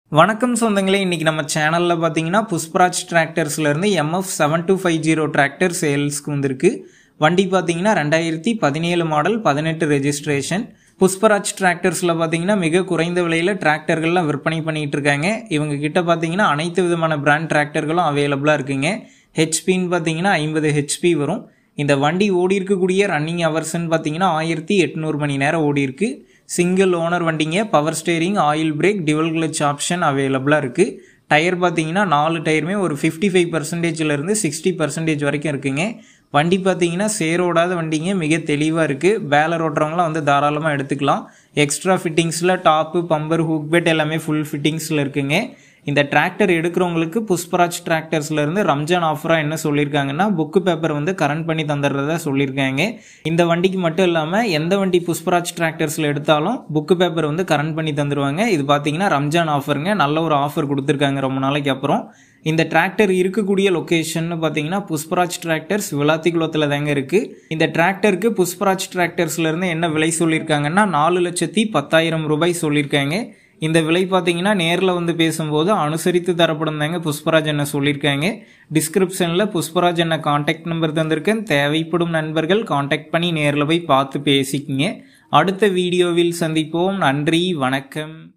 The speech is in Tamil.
வணக்கம் சொந்தங்களே இன்றைக்கி நம்ம சேனலில் பார்த்தீங்கன்னா புஷ்பராஜ் டிராக்டர்ஸ்லேருந்து MF seven two five zero tractor சேல்ஸ்க்கு வந்திருக்கு வண்டி பார்த்தீங்கன்னா ரெண்டாயிரத்தி பதினேழு மாடல் பதினெட்டு ரெஜிஸ்ட்ரேஷன் புஷ்பராஜ் டிராக்டர்ஸில் பார்த்தீங்கன்னா மிக குறைந்த விலையில் டிராக்டர்கள்லாம் விற்பனை பண்ணிகிட்டு இருக்காங்க இவங்க கிட்ட பார்த்தீங்கன்னா அனைத்து விதமான பிராண்ட் டிராக்டர்களும் அவைலபிளாக இருக்குங்க ஹெச்பின்னு பார்த்தீங்கன்னா ஐம்பது ஹெச்பி வரும் இந்த வண்டி ஓடி இருக்கக்கூடிய ரன்னிங் ஹவர்ஸ்ன்னு பார்த்தீங்கன்னா ஆயிரத்தி எட்நூறு மணி நேரம் ஓடி இருக்கு சிங்கிள் ஓனர் வண்டிங்க power steering oil brake dual clutch option அவைலபிளாக இருக்குது டயர் பார்த்தீங்கன்னா நாலு டயருமே ஒரு ஃபிஃப்டி ஃபைவ் பர்சன்டேஜ்லேருந்து சிக்ஸ்டி பர்சன்டேஜ் வரைக்கும் இருக்குங்க வண்டி பார்த்தீங்கன்னா சேரோடாத வண்டிங்க மிக தெளிவாக இருக்குது பேலர் ஓட்டுறவங்களாம் வந்து தாராளமாக எடுத்துக்கலாம் எக்ஸ்ட்ரா ஃபிட்டிங்ஸில் டாப்பு பம்பர் ஹூக் பெட் எல்லாமே ஃபுல் ஃபிட்டிங்ஸில் இருக்குங்க இந்த டிராக்டர் எடுக்கிறவங்களுக்கு புஷ்பராஜ் டிராக்டர்ஸ்லேருந்து ரம்ஜான் ஆஃபராக என்ன சொல்லியிருக்காங்கன்னா புக்கு பேப்பர் வந்து கரண்ட் பண்ணி தந்துடுறதா சொல்லியிருக்காங்க இந்த வண்டிக்கு மட்டும் இல்லாமல் எந்த வண்டி புஷ்பராஜ் டிராக்டர்ஸில் எடுத்தாலும் புக்கு பேப்பர் வந்து கரண்ட் பண்ணி தந்துடுவாங்க இது பார்த்தீங்கன்னா ரம்ஜான் ஆஃபருங்க நல்ல ஒரு ஆஃபர் கொடுத்துருக்காங்க ரொம்ப நாளைக்கு அப்புறம் இந்த டிராக்டர் இருக்கக்கூடிய லொக்கேஷன் பார்த்தீங்கன்னா புஷ்பராஜ் டிராக்டர்ஸ் விளாத்திக்குளத்தில் தாங்க இருக்குது இந்த டிராக்டருக்கு புஷ்பராஜ் டிராக்டர்ஸ்லேருந்து என்ன விலை சொல்லியிருக்காங்கன்னா நாலு லட்சத்தி பத்தாயிரம் ரூபாய் சொல்லியிருக்காங்க இந்த விலை பார்த்தீங்கன்னா நேரில் வந்து பேசும்போது அனுசரித்து தரப்படும் தாங்க புஷ்பராஜ் என்ன சொல்லியிருக்காங்க டிஸ்கிரிப்ஷனில் புஷ்பராஜ் என்ன காண்டாக்ட் நம்பர் தந்திருக்கேன் தேவைப்படும் நண்பர்கள் காண்டாக்ட் பண்ணி நேரில் போய் பார்த்து பேசிக்கிங்க அடுத்த வீடியோவில் சந்திப்போம் நன்றி வணக்கம்